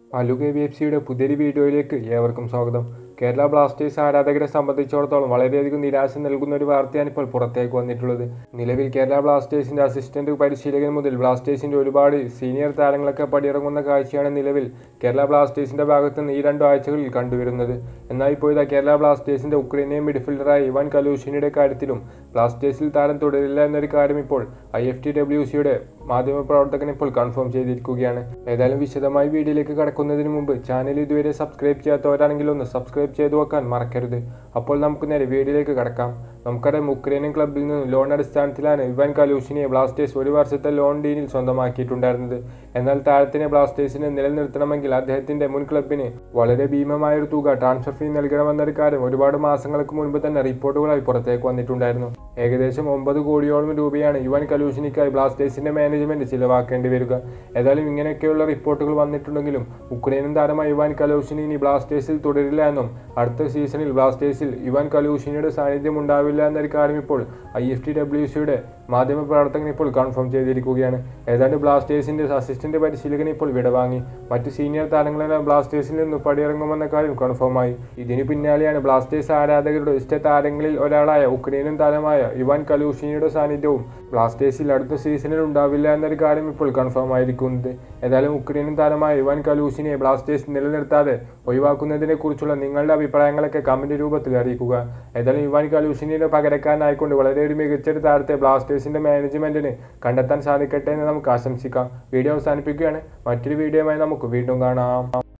അലു K B F സിയുടെ പുതിയൊരു വീഡിയോയിലേക്ക് ഏവർക്കും സ്വാഗതം കേരള ബ്ലാസ്റ്റേഴ്സ് ആരാധകരെ സംബന്ധിച്ചിടത്തോളം വളരെയധികം നിരാശ നൽകുന്ന ഒരു വാർത്തയാണ് ഇപ്പോൾ പുറത്തേക്ക് വന്നിട്ടുള്ളത് നിലവിൽ കേരള ബ്ലാസ്റ്റേഴ്സിന്റെ അസിസ്റ്റന്റ് പരിശീലകൻ മുതൽ ബ്ലാസ്റ്റേഴ്സിന്റെ ഒരുപാട് സീനിയർ താരങ്ങളൊക്കെ പടിയിറങ്ങുന്ന കാഴ്ചയാണ് നിലവിൽ കേരള ബ്ലാസ്റ്റേഴ്സിന്റെ ഭാഗത്ത് നിന്ന് ഈ രണ്ടു ആഴ്ചകളിൽ കണ്ടുവരുന്നത് എന്നാൽ ഇപ്പോൾ ഇതാ കേരള ബ്ലാസ്റ്റേഴ്സിന്റെ ഉക്രൈനിയൻ മിഡ്ഫീൽഡറായ ഇവാൻ കലൂഷിനിയുടെ കാര്യത്തിലും ബ്ലാസ്റ്റേഴ്സിൽ താരം തുടരില്ല എന്നൊരു കാര്യം ഇപ്പോൾ ഐ എഫ് ടി ഡബ്ല്യു സിയുടെ മാധ്യമപ്രവർത്തകൻ ഇപ്പോൾ കൺഫേം ചെയ്തിരിക്കുകയാണ് ഏതായാലും വിശദമായി വീഡിയോയിലേക്ക് കടക്കുന്നതിന് മുമ്പ് ചാനൽ ഇതുവരെ സബ്സ്ക്രൈബ് ചെയ്യാത്തവരാണെങ്കിൽ ഒന്ന് സബ്സ്ക്രൈബ് ചെയ്തു വെക്കാൻ മറക്കരുത് അപ്പോൾ നമുക്ക് നേരെ വീഡിയോയിലേക്ക് കടക്കാം നമുക്കറിയാം ഉക്രൈനിയൻ ക്ലബിൽ നിന്ന് ലോൺ അടിസ്ഥാനത്തിലാണ് ഇവാൻ കലൂഷിനെ ബ്ലാസ്റ്റേഴ്സ് ഒരു വർഷത്തെ ലോൺ ഡീനിൽ സ്വന്തമാക്കിയിട്ടുണ്ടായിരുന്നത് എന്നാൽ താരത്തിനെ ബ്ലാസ്റ്റേഴ്സിനെ നിലനിർത്തണമെങ്കിൽ അദ്ദേഹത്തിന്റെ മുൻ ക്ലബിന് വളരെ ഭീമമായ ഒരു തുക ട്രാൻസ്ഫർ ഫീ നൽകണമെന്നൊരു കാര്യം ഒരുപാട് മാസങ്ങൾക്ക് മുൻപ് തന്നെ റിപ്പോർട്ടുകളായി പുറത്തേക്ക് വന്നിട്ടുണ്ടായിരുന്നു ഏകദേശം ഒമ്പത് കോടിയോളം രൂപയാണ് യുവൻ കലൂഷിനിക്കായി ബ്ലാസ്റ്റേഴ്സിന്റെ മാനേജ്മെന്റ് ചിലവാക്കേണ്ടി വരിക ഏതായാലും ഇങ്ങനെയൊക്കെയുള്ള റിപ്പോർട്ടുകൾ വന്നിട്ടുണ്ടെങ്കിലും ഉക്രൈനും താരമായ യുവാൻ കലൂഷിനി ഇനി ബ്ലാസ്റ്റേഴ്സിൽ തുടരില്ല എന്നും അടുത്ത സീസണിൽ ബ്ലാസ്റ്റേഴ്സിൽ യുവാൻ കലൂഷിനിയുടെ സാന്നിധ്യം ഉണ്ടാവില്ല എന്നൊരു കാര്യം ഇപ്പോൾ ഐ എഫ് ടി ഡബ്ല്യു സിയുടെ മാധ്യമപ്രവർത്തകൻ ഇപ്പോൾ കൺഫേം ചെയ്തിരിക്കുകയാണ് ഏതാണ്ട് ബ്ലാസ്റ്റേഴ്സിന്റെ അസിസ്റ്റന്റ് പരിശീലകൻ ഇപ്പോൾ വിടവാങ്ങി മറ്റ് സീനിയർ താരങ്ങളെല്ലാം ബ്ലാസ്റ്റേഴ്സിൽ നിന്ന് പടിയിറങ്ങുമെന്ന കാര്യം കൺഫേമായി ഇതിനു പിന്നാലെയാണ് ബ്ലാസ്റ്റേഴ്സ് ആരാധകരുടെ ഇഷ്ട താരങ്ങളിൽ ഒരാളായ ഉക്രൈനിയൻ താരമായ ഇവാൻ കലൂഷിനിയുടെ സാന്നിധ്യവും ബ്ലാസ്റ്റേഴ്സിൽ അടുത്ത സീസണിൽ ഉണ്ടാവില്ല എന്നൊരു കാര്യം ഇപ്പോൾ കൺഫേം ആയിരിക്കുന്നത് ഏതായാലും ഉക്രൈനിയൻ താരമായ ഇവാൻ കലൂഷിനെ ബ്ലാസ്റ്റേഴ്സ് നിലനിർത്താതെ ഒഴിവാക്കുന്നതിനെ കുറിച്ചുള്ള നിങ്ങളുടെ അഭിപ്രായങ്ങളൊക്കെ കമന്റ് രൂപത്തിൽ അറിയിക്കുക ഏതായാലും ഇവാൻ കലൂഷിനിയുടെ പകരക്കാരനായിക്കൊണ്ട് വളരെ ഒരു മികച്ചൊരു താരത്തെ ബ്ലാസ്റ്റേഴ്സിന്റെ മാനേജ്മെന്റിന് കണ്ടെത്താൻ സാധിക്കട്ടെ എന്ന് നമുക്ക് ആശംസിക്കാം വീഡിയോ അവസാനിപ്പിക്കുകയാണ് മറ്റൊരു വീഡിയോയുമായി നമുക്ക് വീണ്ടും കാണാം